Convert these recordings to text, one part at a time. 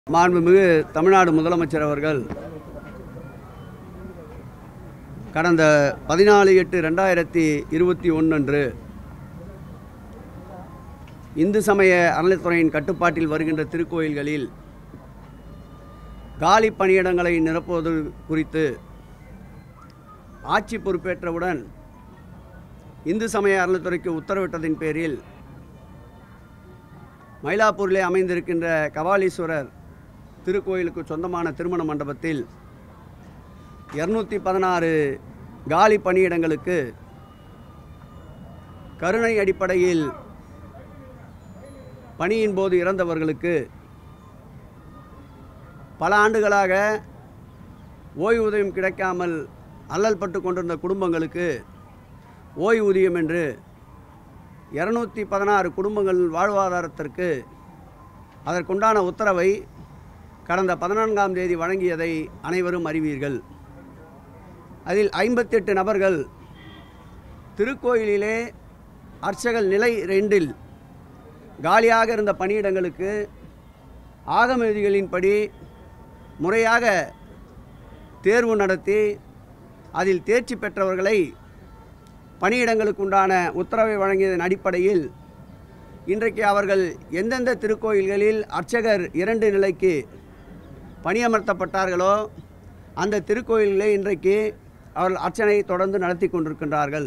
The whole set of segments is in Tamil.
மாண்புமிகு தமிழ்நாடு முதலமைச்சர் அவர்கள் கடந்த பதினாலு எட்டு ரெண்டாயிரத்தி இருபத்தி ஒன்று அன்று இந்து சமய அறநிலைத்துறையின் கட்டுப்பாட்டில் வருகின்ற திருக்கோயில்களில் காலி பணியிடங்களை நிரப்புவது குறித்து ஆட்சி பொறுப்பேற்றவுடன் இந்து சமய அறநிலைத்துறைக்கு உத்தரவிட்டதின் பேரில் மயிலாப்பூரிலே அமைந்திருக்கின்ற கபாலீஸ்வரர் திருக்கோயிலுக்கு சொந்தமான திருமண மண்டபத்தில் இரநூத்தி பதினாறு காலி பணியிடங்களுக்கு கருணை அடிப்படையில் பணியின் போது இறந்தவர்களுக்கு பல ஆண்டுகளாக ஓய்வூதியம் கிடைக்காமல் அல்லல் பட்டு கொண்டிருந்த குடும்பங்களுக்கு ஓய்வூதியம் என்று இரநூத்தி பதினாறு குடும்பங்கள் வாழ்வாதாரத்திற்கு அதற்குண்டான உத்தரவை கடந்த பதினான்காம் தேதி வழங்கியதை அனைவரும் அறிவீர்கள் அதில் ஐம்பத்தெட்டு நபர்கள் திருக்கோயிலிலே அர்ச்சகல் நிலை ரெண்டில் காலியாக இருந்த பணியிடங்களுக்கு ஆகம விதிகளின்படி முறையாக தேர்வு நடத்தி அதில் தேர்ச்சி பெற்றவர்களை பணியிடங்களுக்குண்டான உத்தரவை வழங்கியதன் அடிப்படையில் இன்றைக்கு அவர்கள் எந்தெந்த திருக்கோயில்களில் அர்ச்சகர் இரண்டு நிலைக்கு பணியமர்த்தப்பட்டார்களோ அந்த திருக்கோயில்களை இன்றைக்கு அவர்கள் அர்ச்சனை தொடர்ந்து நடத்தி கொண்டிருக்கின்றார்கள்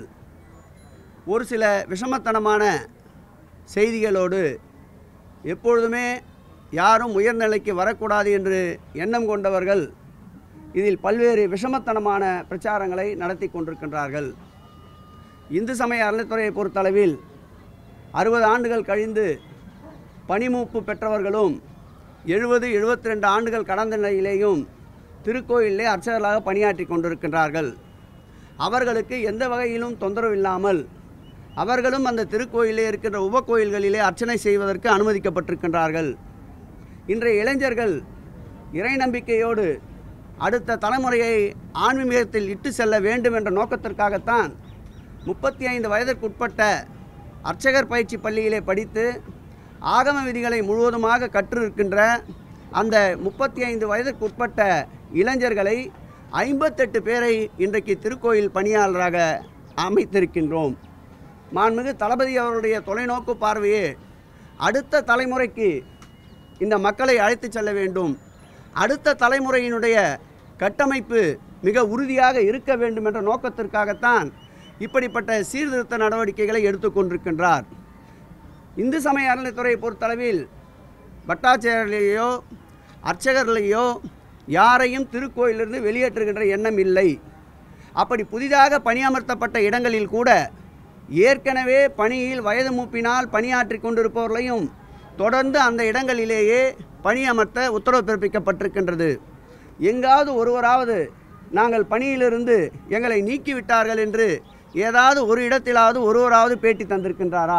ஒரு சில விஷமத்தனமான செய்திகளோடு எப்பொழுதுமே யாரும் உயர்நிலைக்கு வரக்கூடாது என்று எண்ணம் கொண்டவர்கள் இதில் பல்வேறு விஷமத்தனமான பிரச்சாரங்களை நடத்தி கொண்டிருக்கின்றார்கள் இந்து சமய அறநிலைத்துறையை பொறுத்தளவில் அறுபது ஆண்டுகள் கழிந்து பணிமூப்பு பெற்றவர்களும் எழுபது எழுபத்தி ரெண்டு ஆண்டுகள் கடந்த நிலையிலேயும் திருக்கோயிலே அர்ச்சகர்களாக பணியாற்றி கொண்டிருக்கின்றார்கள் அவர்களுக்கு எந்த வகையிலும் தொந்தரவு இல்லாமல் அவர்களும் அந்த திருக்கோயிலே இருக்கின்ற உபகோயில்களிலே அர்ச்சனை செய்வதற்கு அனுமதிக்கப்பட்டிருக்கின்றார்கள் இன்றைய இளைஞர்கள் இறை நம்பிக்கையோடு அடுத்த தலைமுறையை ஆன்மீகத்தில் இட்டு செல்ல வேண்டும் என்ற நோக்கத்திற்காகத்தான் முப்பத்தி ஐந்து வயதிற்குட்பட்ட அர்ச்சகர் பயிற்சி பள்ளியிலே படித்து ஆகம விதிகளை முழுவதுமாக கற்றிருக்கின்ற அந்த முப்பத்தி ஐந்து வயதிற்குட்பட்ட இளைஞர்களை ஐம்பத்தெட்டு பேரை இன்றைக்கு திருக்கோயில் பணியாளராக அமைத்திருக்கின்றோம் மாண்புமிகு தளபதி அவருடைய தொலைநோக்கு பார்வையே அடுத்த தலைமுறைக்கு இந்த மக்களை அழைத்துச் செல்ல வேண்டும் அடுத்த தலைமுறையினுடைய கட்டமைப்பு மிக உறுதியாக இருக்க வேண்டும் என்ற நோக்கத்திற்காகத்தான் இப்படிப்பட்ட சீர்திருத்த நடவடிக்கைகளை எடுத்துக்கொண்டிருக்கின்றார் இந்து சமய அறநிலைத்துறையை பொறுத்தளவில் பட்டாச்சாரியர்களையோ அர்ச்சகர்களையோ யாரையும் திருக்கோயிலிருந்து வெளியேற்றுகின்ற எண்ணம் இல்லை அப்படி புதிதாக பணியமர்த்தப்பட்ட இடங்களில் கூட ஏற்கனவே பணியில் வயது மூப்பினால் பணியாற்றி கொண்டிருப்பவர்களையும் தொடர்ந்து அந்த இடங்களிலேயே பணியமர்த்த உத்தரவு பிறப்பிக்கப்பட்டிருக்கின்றது எங்காவது ஒருவராவது நாங்கள் பணியிலிருந்து எங்களை நீக்கிவிட்டார்கள் என்று ஏதாவது ஒரு இடத்திலாவது ஒருவராவது பேட்டி தந்திருக்கின்றாரா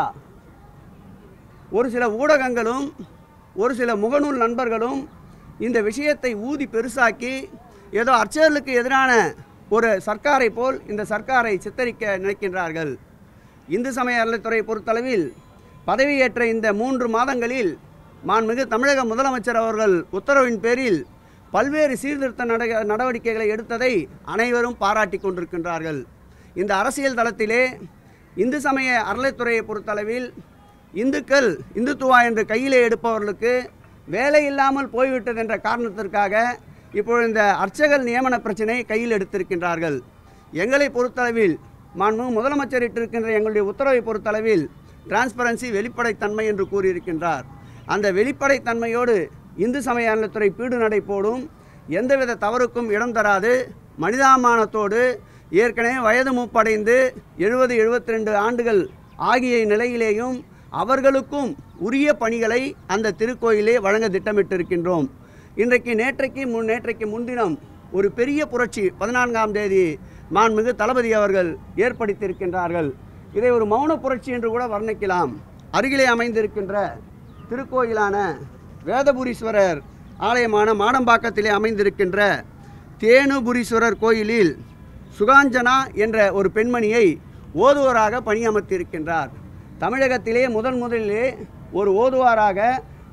ஒரு சில ஊடகங்களும் ஒரு சில முகநூல் நண்பர்களும் இந்த விஷயத்தை ஊதி பெருசாக்கி ஏதோ அர்ச்சகர்களுக்கு எதிரான ஒரு சர்க்காரை போல் இந்த சர்க்காரை சித்தரிக்க நினைக்கின்றார்கள் இந்து சமய அறநிலைத்துறை பொறுத்தளவில் பதவியேற்ற இந்த மூன்று மாதங்களில் மாண்புமிகு தமிழக முதலமைச்சர் அவர்கள் உத்தரவின் பேரில் பல்வேறு சீர்திருத்த நட நடவடிக்கைகளை எடுத்ததை அனைவரும் பாராட்டி கொண்டிருக்கின்றார்கள் இந்த அரசியல் தளத்திலே இந்து சமய அறநிலைத்துறையை பொறுத்தளவில் இந்துக்கள் இந்துத்துவா என்று கையிலே எடுப்பவர்களுக்கு வேலை இல்லாமல் போய்விட்டது என்ற காரணத்திற்காக இப்பொழுது இந்த அர்ச்சகர் நியமன பிரச்சனை கையில் எடுத்திருக்கின்றார்கள் எங்களை பொறுத்தளவில் மாண்புமிகு முதலமைச்சர் இட்டிருக்கின்ற எங்களுடைய உத்தரவை பொறுத்தளவில் டிரான்ஸ்பரன்சி வெளிப்படைத்தன்மை என்று கூறியிருக்கின்றார் அந்த வெளிப்படைத்தன்மையோடு இந்து சமய அறநிலைத்துறை பீடு நடை போடும் எந்தவித தவறுக்கும் இடம் தராது மனிதாமானத்தோடு ஏற்கனவே வயது மூப்படைந்து எழுபது எழுபத்தி ரெண்டு ஆண்டுகள் ஆகிய நிலையிலேயும் அவர்களுக்கும் உரிய பணிகளை அந்த திருக்கோயிலே வழங்க திட்டமிட்டிருக்கின்றோம் இன்றைக்கு நேற்றைக்கு முன் நேற்றைக்கு முன்தினம் ஒரு பெரிய புரட்சி பதினான்காம் தேதி மாண்புமிகு தளபதி அவர்கள் ஏற்படுத்தியிருக்கின்றார்கள் இதை ஒரு மௌன புரட்சி என்று கூட வர்ணிக்கலாம் அருகிலே அமைந்திருக்கின்ற திருக்கோயிலான வேதபுரீஸ்வரர் ஆலயமான மாடம்பாக்கத்திலே அமைந்திருக்கின்ற தேனுபுரீஸ்வரர் கோயிலில் சுகாஞ்சனா என்ற ஒரு பெண்மணியை ஓதுவராக பணியமர்த்தியிருக்கின்றார் தமிழகத்திலே முதன் முதலிலே ஒரு ஓதுவாராக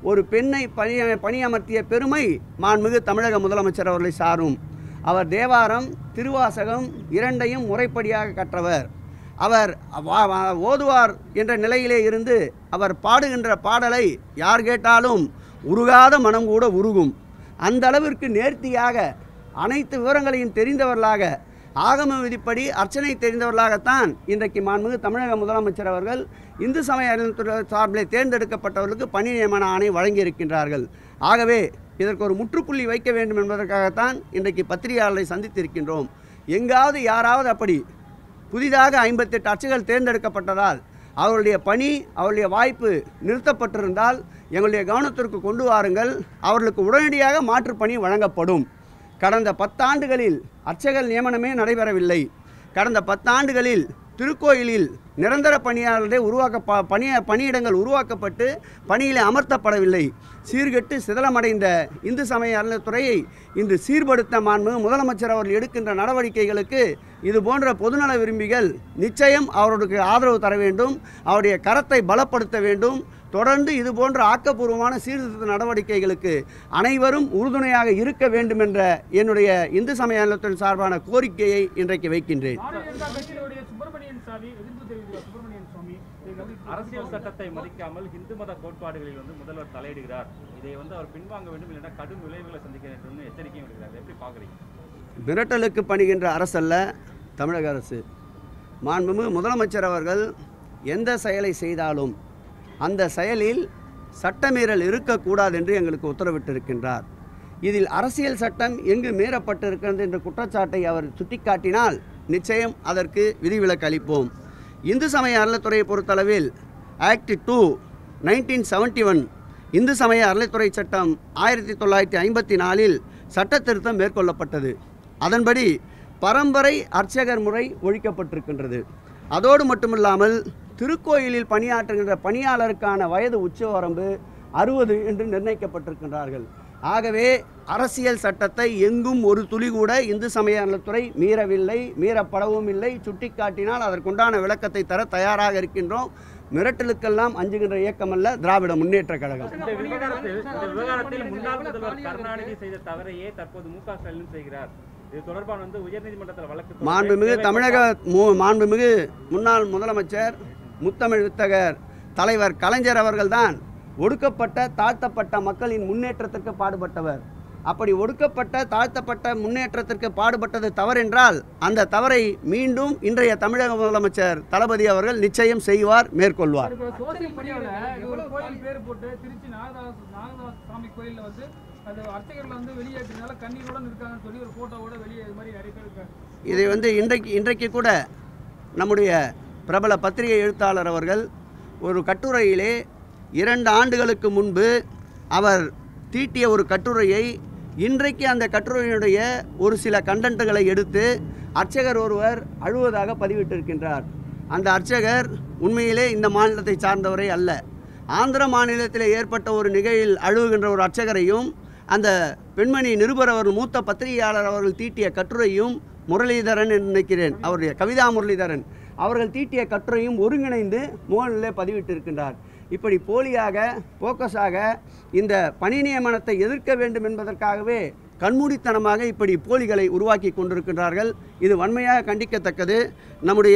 ஒரு பெண்ணை பணி பணியமர்த்திய பெருமை மாண்புமிகு தமிழக முதலமைச்சர் அவர்களை சாரும் அவர் தேவாரம் திருவாசகம் இரண்டையும் முறைப்படியாக கற்றவர் அவர் வா- வா- ஓதுவார் என்ற நிலையிலே இருந்து அவர் பாடுகின்ற பாடலை யார் கேட்டாலும் உருகாத மனம் கூட உருகும் அந்த அளவிற்கு நேர்த்தியாக அனைத்து விவரங்களையும் தெரிந்தவர்களாக ஆகம விதிப்படி அர்ச்சனை தெரிந்தவர்களாகத்தான் இன்றைக்கு மாண்புமிகு தமிழக முதலமைச்சர் அவர்கள் இந்து சமய அறநிலையத்துறை சார்பில் தேர்ந்தெடுக்கப்பட்டவர்களுக்கு பணி நியமன ஆணை வழங்கியிருக்கின்றார்கள் ஆகவே இதற்கு ஒரு முற்றுப்புள்ளி வைக்க வேண்டும் என்பதற்காகத்தான் இன்றைக்கு பத்திரிகையாளரை சந்தித்திருக்கின்றோம் எங்காவது யாராவது அப்படி புதிதாக ஐம்பத்தெட்டு அர்ச்சகர்கள் தேர்ந்தெடுக்கப்பட்டதால் அவருடைய பணி அவருடைய வாய்ப்பு நிறுத்தப்பட்டிருந்தால் எங்களுடைய கவனத்திற்கு கொண்டு வாருங்கள் அவர்களுக்கு உடனடியாக மாற்றுப் பணி வழங்கப்படும் கடந்த பத்தாண்டுகளில் அர்ச்சகர் நியமனமே நடைபெறவில்லை கடந்த பத்தாண்டுகளில் திருக்கோயிலில் நிரந்தர பணியாளர்களே உருவாக்க ப- பணிய பணியிடங்கள் உருவாக்கப்பட்டு பணியிலே அமர்த்தப்படவில்லை சீர்கெட்டு சிதலமடைந்த இந்து சமய அறநிலைத்துறையை இன்று சீர்படுத்த மாண்பு முதலமைச்சர் அவர்கள் எடுக்கின்ற நடவடிக்கைகளுக்கு இது போன்ற பொதுநல விரும்பிகள் நிச்சயம் அவர்களுக்கு ஆதரவு தர வேண்டும் அவருடைய கரத்தை பலப்படுத்த வேண்டும் தொடர்ந்து இது போன்ற ஆக்கப்பூர்வமான சீர்திருத்த நடவடிக்கைகளுக்கு அனைவரும் உறுதுணையாக இருக்க வேண்டும் என்ற என்னுடைய இந்து சமய அறநிலையத்துறை சார்பான கோரிக்கையை இன்றைக்கு வைக்கின்றேன் பாரதிய ஜனதா கட்சியினுடைய சுப்பிரமணியன் சாமி எதிர்ப்பு தெரிவிக்கிறார் சுப்பிரமணியன் சுவாமி இதை கண்டித்து அரசியல் சட்டத்தை மதிக்காமல் இந்து மத கோட்பாடுகளில் வந்து முதல்வர் தலையிடுகிறார் இதை வந்து அவர் பின்வாங்க வேண்டும் இல்லைன்னா கடும் விளைவுகளை சந்திக்க வேண்டும்னு எச்சரிக்கையும் விடுக்கிறார் எப்படி பார்க்குறீங்க மிரட்டலுக்கு பணிகின்ற அரசல்ல தமிழக அரசு மாண்புமிகு முதலமைச்சர் அவர்கள் எந்த செயலை செய்தாலும் அந்த செயலில் சட்டமீறல் இருக்கக்கூடாது என்று எங்களுக்கு உத்தரவிட்டிருக்கின்றார் இதில் அரசியல் சட்டம் எங்கு மீறப்பட்டிருக்கிறது என்ற குற்றச்சாட்டை அவர் சுட்டிக்காட்டினால் நிச்சயம் அதற்கு விதிவிலக்கு அளிப்போம் இந்து சமய அறநிலைத்துறையை பொறுத்தளவில் act two nineteen seventy one இந்து சமய அறநிலைத்துறை சட்டம் ஆயிரத்தி தொள்ளாயிரத்தி ஐம்பத்தி நாலில் சட்ட திருத்தம் மேற்கொள்ளப்பட்டது அதன்படி பரம்பரை அர்ச்சகர் முறை ஒழிக்கப்பட்டிருக்கின்றது அதோடு மட்டுமில்லாமல் திருக்கோயிலில் பணியாற்றுகின்ற பணியாளருக்கான வயது உச்சவரம்பு அறுபது என்று நிர்ணயிக்கப்பட்டிருக்கின்றார்கள் ஆகவே அரசியல் சட்டத்தை எங்கும் ஒரு துளி கூட இந்து சமய அறநிலைத்துறை மீறவில்லை மீறப்படவும் இல்லை சுட்டிக்காட்டினால் அதற்குண்டான விளக்கத்தை தர தயாராக இருக்கின்றோம் மிரட்டலுக்கெல்லாம் அஞ்சுகின்ற இயக்கமல்ல திராவிட முன்னேற்ற கழகம் இந்த விவகாரத்தில் இந்த விவகாரத்தில் முன்னாள் முதல்வர் கருணாநிதி செய்த தவறையே தற்போது மு க ஸ்டாலின் செய்கிறார் இது தொடர்பான வந்து உயர்நீதிமன்றத்தில் வழக்கு தொடர்ந்து மாண்புமிகு தேவைப்பட்ட- தமிழக மு- மாண்புமிகு முன்னாள் முதலமைச்சர் முத்தமிழ் வித்தகர் தலைவர் கலைஞர் அவர்கள்தான் ஒடுக்கப்பட்ட தாழ்த்தப்பட்ட மக்களின் முன்னேற்றத்திற்கு பாடுபட்டவர் அப்படி ஒடுக்கப்பட்ட தாழ்த்தப்பட்ட முன்னேற்றத்திற்கு பாடுபட்டது தவறென்றால் அந்த தவறை மீண்டும் இன்றைய தமிழக முதலமைச்சர் தளபதி அவர்கள் நிச்சயம் செய்வார் மேற்கொள்வார் இப்போ சோசியல் மீடியாவில் ஒரு கோயில் பேர் போட்டு திருச்சி நாகதாஸ் நாகதாஸ் சாமி கோயிலில் வந்து அந்த அர்ச்சகர்கள் வந்து வெளியேற்றினால கண்ணீரோட இருக்காங்கன்னு சொல்லி ஒரு ஃபோட்டோவோட வெளியே இது மாதிரி நிறைய பேர் இருக்காங்க இதை வந்து இன்றைக்கு இன்றைக்கு கூட நம்முடைய பிரபல பத்திரிகை எழுத்தாளர் அவர்கள் ஒரு கட்டுரையிலே இரண்டு ஆண்டுகளுக்கு முன்பு அவர் தீட்டிய ஒரு கட்டுரையை இன்றைக்கு அந்த கட்டுரையினுடைய ஒரு சில கண்டென்ட்டுகளை எடுத்து அர்ச்சகர் ஒருவர் அழுவதாக பதிவிட்டிருக்கின்றார் அந்த அர்ச்சகர் உண்மையிலே இந்த மாநிலத்தை சார்ந்தவரே அல்ல ஆந்திர மாநிலத்தில் ஏற்பட்ட ஒரு நிகழ்வில் அழுவுகின்ற ஒரு அர்ச்சகரையும் அந்த பெண்மணி நிருபர் அவர் மூத்த பத்திரிகையாளர் அவர்கள் தீட்டிய கட்டுரையும் முரளிதரன் என்று நினைக்கிறேன் அவருடைய கவிதா முரளிதரன் அவர்கள் தீட்டிய கட்டுரையும் ஒருங்கிணைந்து முகநிலே பதிவிட்டிருக்கின்றார் இப்படி போலியாக போக்கஸாக இந்த பணி நியமனத்தை எதிர்க்க வேண்டும் என்பதற்காகவே கண்மூடித்தனமாக இப்படி போலிகளை உருவாக்கி கொண்டிருக்கின்றார்கள் இது வன்மையாக கண்டிக்கத்தக்கது நம்முடைய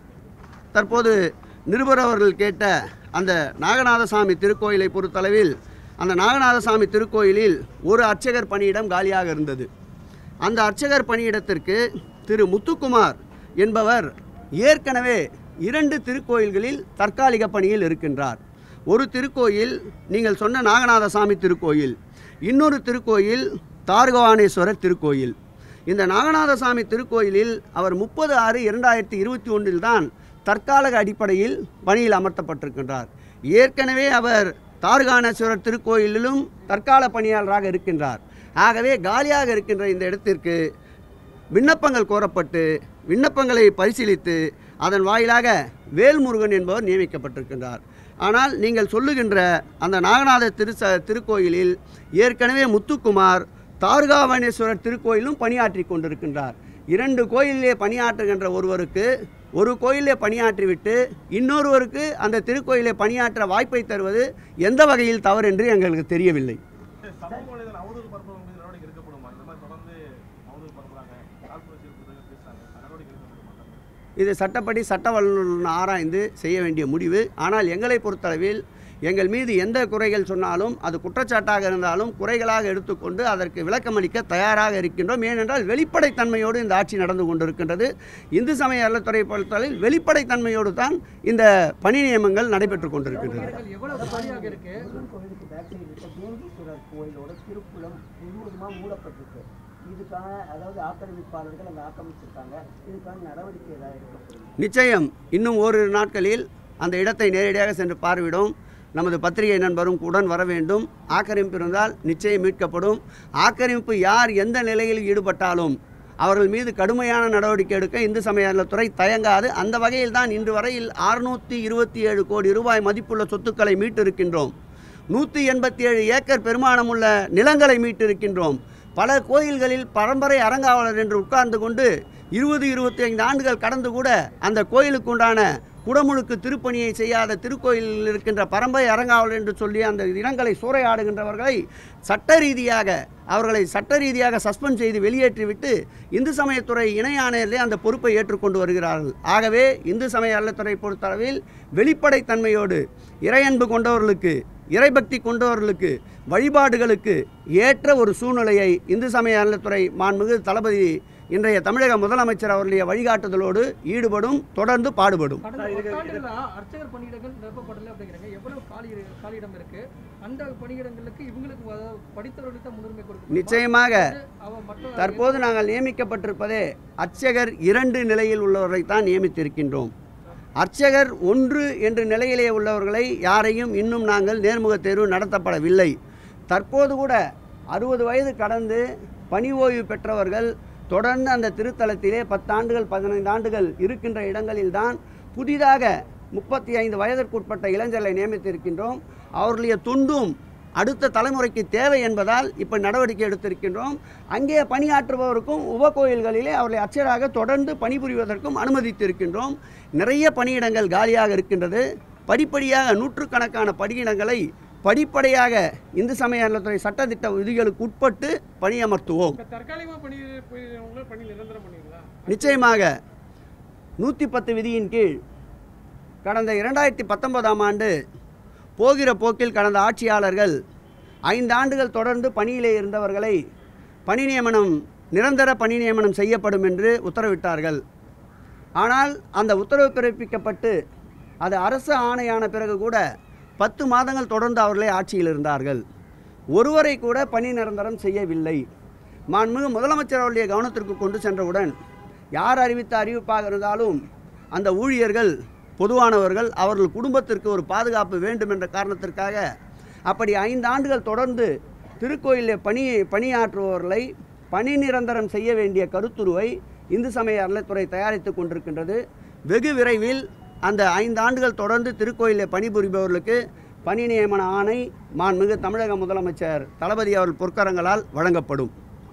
தற்போது நிருபர் அவர்கள் கேட்ட அந்த நாகநாதசாமி திருக்கோயிலை பொறுத்தளவில் அந்த நாகநாதசாமி திருக்கோயிலில் ஒரு அர்ச்சகர் பணியிடம் காலியாக இருந்தது அந்த அர்ச்சகர் பணியிடத்திற்கு திரு முத்துக்குமார் என்பவர் ஏற்கனவே இரண்டு திருக்கோயில்களில் தற்காலிக பணியில் இருக்கின்றார் ஒரு திருக்கோயில் நீங்கள் சொன்ன நாகநாதசாமி திருக்கோயில் இன்னொரு திருக்கோயில் தார்கவானேஸ்வரர் திருக்கோயில் இந்த நாகநாதசாமி திருக்கோயிலில் அவர் முப்பது ஆறு இரண்டாயிரத்தி இருபத்தி ஒன்றில் தான் தற்காலிக அடிப்படையில் பணியில் அமர்த்தப்பட்டிருக்கின்றார் ஏற்கனவே அவர் தார்கானேஸ்வரர் திருக்கோயிலிலும் தற்கால பணியாளராக இருக்கின்றார் ஆகவே காலியாக இருக்கின்ற இந்த இடத்திற்கு விண்ணப்பங்கள் கோரப்பட்டு விண்ணப்பங்களை பரிசீலித்து அதன் வாயிலாக வேல்முருகன் என்பவர் நியமிக்கப்பட்டிருக்கின்றார் ஆனால் நீங்கள் சொல்லுகின்ற அந்த நாகநாத திருச்ச திருக்கோயிலில் ஏற்கனவே முத்துக்குமார் தார்காவணேஸ்வரர் திருக்கோயிலும் பணியாற்றி கொண்டிருக்கின்றார் இரண்டு கோயிலிலே பணியாற்றுகின்ற ஒருவருக்கு ஒரு கோயிலே பணியாற்றிவிட்டு இன்னொருவருக்கு அந்த திருக்கோயிலை பணியாற்ற வாய்ப்பை தருவது எந்த வகையில் தவறு என்று எங்களுக்கு தெரியவில்லை சமூக வலைதளம் அவதூறு பரப்புறவங்க மீது நடவடிக்கை எடுக்கப்படுமா இந்த மாதிரி தொடர்ந்து அவதூறு பரப்புறாங்க காழ்ப்புணர்ச்சி இருக்கிறது பேசுறாங்க நடவடிக்கை எடுக்கப்படுமா இது சட்டப்படி சட்ட வல்லுநர் ஆராய்ந்து செய்ய வேண்டிய முடிவு ஆனால் எங்களை பொறுத்தளவில் எங்கள் மீது எந்த குறைகள் சொன்னாலும் அது குற்றச்சாட்டாக இருந்தாலும் குறைகளாக எடுத்துக்கொண்டு அதற்கு விளக்கமளிக்க தயாராக இருக்கின்றோம் ஏனென்றால் வெளிப்படைத்தன்மையோடு இந்த ஆட்சி நடந்து கொண்டிருக்கின்றது இந்து சமய அறத்துறை பொறுத்தளவில் வெளிப்படைத்தன்மையோடு தான் இந்த பணி நியமங்கள் நடைபெற்று கொண்டிருக்கின்றன பணியிடங்கள் எவ்வளவு காலியாக இருக்கு முருகன் கோயிலுக்கு பேக் சைடு இருக்க தேங்கீஸ்வரர் கோயிலோட திருக்குளம் முழுவதுமாக மூடப்பட்டிருக்கு இதுக்கான அதாவது ஆக்கிரமிப்பாளர்கள் அங்கே ஆக்கிரமிச்சிருக்காங்க இதுக்கான நடவடிக்கை ஏதாவது எடுக்கப்படும் நிச்சயம் இன்னும் ஓரிரு நாட்களில் அந்த இடத்தை நேரடியாக சென்று பார்வையிடும் நமது பத்திரிகை நண்பரும் உடன் வர வேண்டும் ஆக்கிரமிப்பு இருந்தால் நிச்சயம் மீட்கப்படும் ஆக்கிரமிப்பு யார் எந்த நிலையில் ஈடுபட்டாலும் அவர்கள் மீது கடுமையான நடவடிக்கை எடுக்க இந்து சமய அறநிலைத்துறை தயங்காது அந்த வகையில் தான் இன்று வரையில் அறுநூற்றி இருபத்தி ஏழு கோடி ரூபாய் மதிப்புள்ள சொத்துக்களை மீட்டிருக்கின்றோம் நூற்றி எண்பத்தி ஏழு ஏக்கர் பெருமானமுள்ள நிலங்களை மீட்டிருக்கின்றோம் பல கோயில்களில் பரம்பரை அறங்காவலர் என்று உட்கார்ந்து கொண்டு இருபது இருபத்தி ஐந்து ஆண்டுகள் கடந்து கூட அந்த கோயிலுக்கு உண்டான குடமுழுக்கு திருப்பணியை செய்யாத திருக்கோயிலில் இருக்கின்ற பரம்பரை அறங்காவலர் என்று சொல்லி அந்த இடங்களை சூறையாடுகின்றவர்களை சட்ட ரீதியாக அவர்களை சட்ட ரீதியாக சஸ்பெண்ட் செய்து வெளியேற்றிவிட்டு இந்து சமயத்துறை இணை ஆணையரிலே அந்த பொறுப்பை ஏற்றுக்கொண்டு வருகிறார்கள் ஆகவே இந்து சமய அறத்துறை பொறுத்தளவில் வெளிப்படைத்தன்மையோடு இறையன்பு கொண்டவர்களுக்கு இறைபக்தி கொண்டவர்களுக்கு வழிபாடுகளுக்கு ஏற்ற ஒரு சூழ்நிலையை இந்து சமய அறநிலைத்துறை மாண்புமிகு தளபதி இன்றைய தமிழக முதலமைச்சர் அவருடைய வழிகாட்டுதலோடு ஈடுபடும் தொடர்ந்து பாடுபடும் கடந்த பத்தாண்டுகளா அர்ச்சகர் பணியிடங்கள் நிரப்பப்படலை அப்படிங்கிறாங்க எவ்வளவு காலி காலியிடம் இருக்கு அந்த பணியிடங்களுக்கு இவங்களுக்கு அதாவது படித்தவர்களுக்கு தான் முன்னுரிமை கொடுக்கணும் நிச்சயமாக அவ மற்ற தற்போது நாங்கள் நியமிக்கப்பட்டிருப்பதே அர்ச்சகர் இரண்டு நிலையில் உள்ளவர்களைத்தான் நியமித்திருக்கின்றோம் அர்ச்சகர் ஒன்று என்ற நிலையிலே உள்ளவர்களை யாரையும் இன்னும் நாங்கள் நேர்முக தேர்வு நடத்தப்படவில்லை தற்போது கூட அறுபது வயது கடந்து பணி ஓய்வு பெற்றவர்கள் தொடர்ந்து அந்த திருத்தலத்திலே பத்தாண்டுகள் பதினைந்து ஆண்டுகள் இருக்கின்ற இடங்களில்தான் புதிதாக முப்பத்தி ஐந்து வயதிற்குட்பட்ட இளைஞர்களை நியமித்திருக்கின்றோம் அவர்களுடைய தொண்டும் அடுத்த தலைமுறைக்கு தேவை என்பதால் இப்போ நடவடிக்கை எடுத்திருக்கின்றோம் அங்கே பணியாற்றுபவருக்கும் உப கோயில்களிலே அவர்களை அச்சராக தொடர்ந்து பணிபுரிவதற்கும் அனுமதித்திருக்கின்றோம் நிறைய பணியிடங்கள் காலியாக இருக்கின்றது படிப்படியாக நூற்றுக்கணக்கான பணியிடங்களை படிப்படியாக இந்து சமய அறநிலையத்துறை சட்டத்திட்ட விதிகளுக்கு உட்பட்டு பணியமர்த்துவோம் இப்ப தற்காலிகமா பணி போயிருந்தவங்கள பணி நிரந்தரம் பண்ணுவீங்களா நிச்சயமாக நூற்றி பத்து விதியின் கீழ் கடந்த இரண்டாயிரத்தி பத்தொன்பதாம் ஆண்டு போகிற போக்கில் கடந்த ஆட்சியாளர்கள் ஐந்து ஆண்டுகள் தொடர்ந்து பணியிலே இருந்தவர்களை பணி நியமனம் நிரந்தர பணி நியமனம் செய்யப்படும் என்று உத்தரவிட்டார்கள் ஆனால் அந்த உத்தரவு பிறப்பிக்கப்பட்டு அது அரசு ஆணையான பிறகு கூட பத்து மாதங்கள் தொடர்ந்து அவர்களே ஆட்சியில் இருந்தார்கள் ஒருவரை கூட பணி நிரந்தரம் செய்யவில்லை மாண்புமிகு முதலமைச்சர் அவருடைய கவனத்திற்கு கொண்டு சென்றவுடன் யார் அறிவித்த அறிவிப்பாக இருந்தாலும் அந்த ஊழியர்கள் பொதுவானவர்கள் அவர்கள் குடும்பத்திற்கு ஒரு பாதுகாப்பு வேண்டும் என்ற காரணத்திற்காக அப்படி ஐந்து ஆண்டுகள் தொடர்ந்து திருக்கோயிலில் பணி பணியாற்றுபவர்களை பணி நிரந்தரம் செய்ய வேண்டிய கருத்துருவை இந்து சமய அறநிலைத்துறை தயாரித்து கொண்டிருக்கின்றது வெகு விரைவில் அந்த ஐந்து ஆண்டுகள் தொடர்ந்து திருக்கோயிலில் பணிபுரிபவர்களுக்கு பணி நியமன ஆணை மாண்புமிகு தமிழக முதலமைச்சர் தளபதி அவர்கள் பொற்கரங்களால் வழங்கப்படும்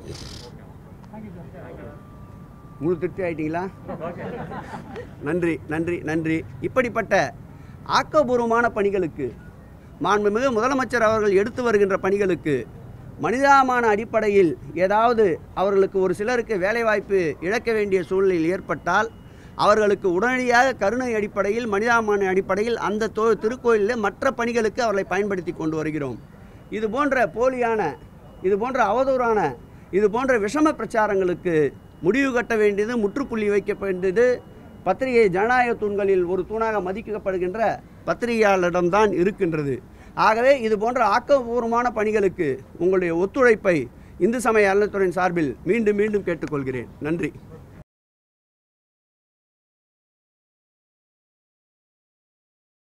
முழு திருப்தி ஆயிட்டீங்களா நன்றி நன்றி நன்றி இப்படிப்பட்ட ஆக்கப்பூர்வமான பணிகளுக்கு மாண்புமிகு முதலமைச்சர் அவர்கள் எடுத்து வருகின்ற பணிகளுக்கு மனிதாமான அடிப்படையில் ஏதாவது அவர்களுக்கு ஒரு சிலருக்கு வேலைவாய்ப்பு இழக்க வேண்டிய சூழ்நிலை ஏற்பட்டால் அவர்களுக்கு உடனடியாக கருணை அடிப்படையில் மனிதாமான அடிப்படையில் அந்த தோ திருக்கோயிலில் மற்ற பணிகளுக்கு அவர்களை பயன்படுத்தி கொண்டு வருகிறோம் இது போன்ற போலியான இது போன்ற அவதூறான இது போன்ற விஷம பிரச்சாரங்களுக்கு முடிவு கட்ட வேண்டியது முற்றுப்புள்ளி வைக்க வேண்டியது பத்திரிகை ஜனநாயக தூண்களில் ஒரு தூணாக மதிக்கப்படுகின்ற பத்திரிகையாளரிடம்தான் இருக்கின்றது ஆகவே இது போன்ற ஆக்கப்பூர்வமான பணிகளுக்கு உங்களுடைய ஒத்துழைப்பை இந்து சமய அறநிலைத்துறையின் சார்பில் மீண்டும் மீண்டும் கேட்டுக்கொள்கிறேன் நன்றி